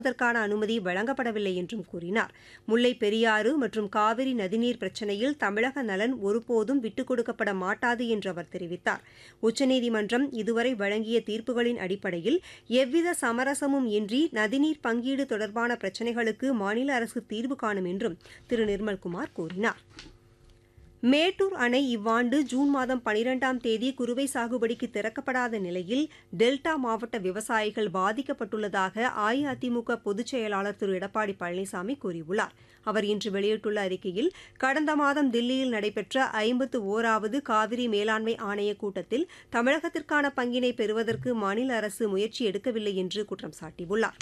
அதற்கான அனுமதி வழங்கப்படவில்லை என்றும் கூறினார் முல்லை பெரியாறு மற்றும் காவிரி நதிநீர் பிரச்சினையில் தமிழக நலன் ஒருபோதும் விட்டுக் கொடுக்கப்பட மாட்டாது என்று அவர் தெரிவித்தார் உச்சநீதிமன்றம் இதுவரை வழங்கிய தீர்ப்புகளின் அடிப்படையில் எவ்வித சமரசமும் இன்றி நதிநீர் பங்கீடு தொடர்பான பிரச்சினைகளுக்கு மாநில அரசு தீர்வு காணும் என்றும் திரு நிர்மல்குமார் கூறினார் மேட்டூர் அணை இவ்வாண்டு ஜூன் மாதம் பனிரெண்டாம் தேதி குறுவை சாகுபடிக்கு திறக்கப்படாத நிலையில் டெல்டா மாவட்ட விவசாயிகள் பாதிக்கப்பட்டுள்ளதாக அஇஅதிமுக பொதுச் செயலாளர் திரு எடப்பாடி பழனிசாமி கூறியுள்ளார் அவர் இன்று வெளியிட்டுள்ள அறிக்கையில் கடந்த மாதம் தில்லியில் நடைபெற்ற ஐம்பத்து ஓராவது காவிரி மேலாண்மை ஆணையக் கூட்டத்தில் தமிழகத்திற்கான பங்கினை பெறுவதற்கு மாநில அரசு முயற்சி எடுக்கவில்லை என்று குற்றம் சாட்டியுள்ளார்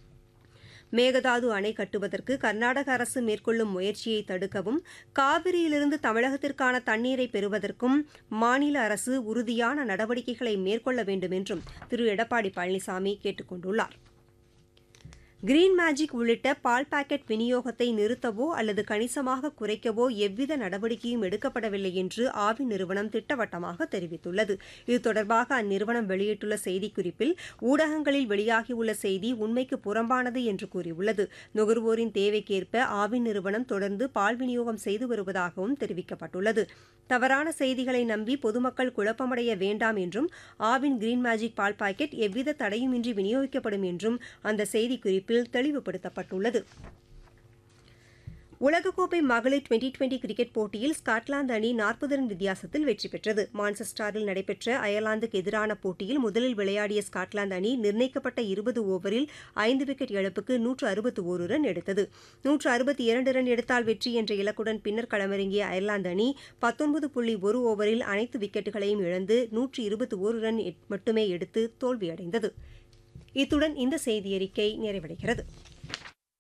மேகதாது அணை கட்டுவதற்கு கர்நாடக அரசு மேற்கொள்ளும் முயற்சியை தடுக்கவும் காவிரியிலிருந்து தமிழகத்திற்கான தண்ணீரை பெறுவதற்கும் மாநில அரசு உறுதியான நடவடிக்கைகளை மேற்கொள்ள வேண்டும் என்றும் திரு எடப்பாடி பழனிசாமி கேட்டுக் கொண்டுள்ளார் கிரீன் மேஜிக் உள்ளிட்ட பால் பாக்கெட் விநியோகத்தை நிறுத்தவோ அல்லது கணிசமாக குறைக்கவோ எவ்வித நடவடிக்கையும் எடுக்கப்படவில்லை என்று ஆவி நிறுவனம் திட்டவட்டமாக தெரிவித்துள்ளது இது தொடர்பாக அந்நிறுவனம் வெளியிட்டுள்ள செய்திக்குறிப்பில் ஊடகங்களில் வெளியாகியுள்ள செய்தி உண்மைக்கு புறம்பானது என்று கூறியுள்ளது நுகர்வோரின் தேவைக்கேற்ப ஆவி நிறுவனம் தொடர்ந்து பால் விநியோகம் செய்து வருவதாகவும் தெரிவிக்கப்பட்டுள்ளது தவறான செய்திகளை நம்பி பொதுமக்கள் குழப்பமடைய வேண்டாம் என்றும் ஆவின் கிரீன் மேஜிக் பால் பாக்கெட் எவ்வித தடையுமின்றி விநியோகிக்கப்படும் என்றும் அந்த செய்திக்குறிப்பில் தெளிவுபடுத்தப்பட்டுள்ளது உலகக்கோப்பை மகளிர் டுவெண்டி டுவெண்டி கிரிக்கெட் போட்டியில் ஸ்காட்லாந்து அணி நாற்பது ரன் வித்தியாசத்தில் வெற்றி பெற்றது மான்செஸ்டரில் நடைபெற்ற அயர்லாந்துக்கு எதிரான போட்டியில் முதலில் விளையாடிய ஸ்காட்லாந்து அணி நிர்ணயிக்கப்பட்ட இருபது ஓவரில் ஐந்து விக்கெட் இழப்புக்கு நூற்று அறுபத்து ஒரு ரன் எடுத்தது நூற்று அறுபத்தி இரண்டு ரன் எடுத்தால் வெற்றி என்ற இலக்குடன் பின்னர் களமிறங்கிய அயர்லாந்து அணி பத்தொன்பது புள்ளி ஒரு ஓவரில் அனைத்து விக்கெட்டுகளையும் இழந்து நூற்று இருபத்தி ஒரு ரன் மட்டுமே எடுத்து தோல்வியடைந்தது இத்துடன் இந்த செய்தியறிக்கை நிறைவடைகிறது